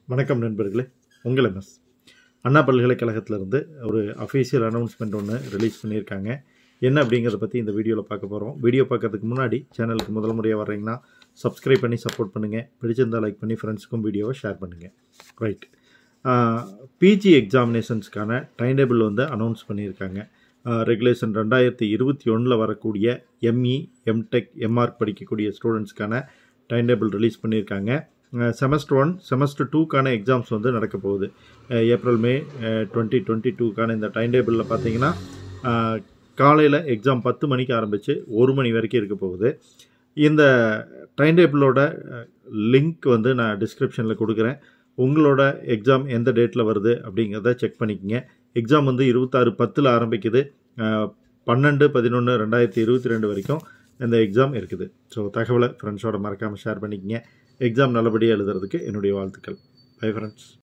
வணக்கம் நண்பர்களே உங்கள் எம்எஸ் அண்ணா பல்கலைக்கழகத்திலிருந்து ஒரு அஃபீஷியல் அனௌன்ஸ்மெண்ட் ஒன்று ரிலீஸ் பண்ணியிருக்காங்க என்ன அப்படிங்கிறத பற்றி இந்த வீடியோவில் பார்க்க போகிறோம் வீடியோ பார்க்கறதுக்கு முன்னாடி சேனலுக்கு முதல் முறையாக வர்றீங்கன்னா சப்ஸ்கிரைப் பண்ணி சப்போர்ட் பண்ணுங்கள் பிடிச்சிருந்தா லைக் பண்ணி ஃப்ரெண்ட்ஸுக்கும் வீடியோவை ஷேர் பண்ணுங்கள் ரைட் பிஜி எக்ஸாமினேஷன்ஸ்க்கான டைம் டேபிள் வந்து அனௌன்ஸ் பண்ணியிருக்காங்க ரெகுலேஷன் ரெண்டாயிரத்தி இருபத்தி ஒன்றில் வரக்கூடிய எம்இ எம்டெக் எம்ஆர் படிக்கக்கூடிய ஸ்டூடெண்ட்ஸ்க்கான டைம் டேபிள் ரிலீஸ் பண்ணியிருக்காங்க செமஸ்டர் ஒன் செமஸ்டர் டூக்கான எக்ஸாம்ஸ் வந்து நடக்க போகுது அஹ் ஏப்ரல் மே டுவெண்ட்டி டுவெண்ட்டி டூக்கான இந்த டைம் டேபிளில் பார்த்தீங்கன்னா காலையில் எக்ஸாம் பத்து மணிக்கு ஆரம்பித்து ஒரு மணி வரைக்கும் இருக்க போகுது இந்த டைம் டேபிளோட லிங்க் வந்து நான் டிஸ்கிரிப்ஷனில் கொடுக்குறேன் உங்களோட எக்ஸாம் எந்த டேட்டில் வருது அப்படிங்கிறத செக் பண்ணிக்கங்க எக்ஸாம் வந்து இருபத்தாறு பத்தில் ஆரம்பிக்குது அஹ் பன்னெண்டு பதினொன்று ரெண்டாயிரத்தி இருபத்தி ரெண்டு வரைக்கும் இந்த எக்ஸாம் இருக்குது ஸோ தகவலை ஃப்ரெண்ட்ஸோட மறக்காமல் ஷேர் பண்ணிக்கங்க எக்ஸாம் நல்லபடியாக எழுதுறதுக்கு என்னுடைய வாழ்த்துக்கள் பை ஃப்ரெண்ட்ஸ்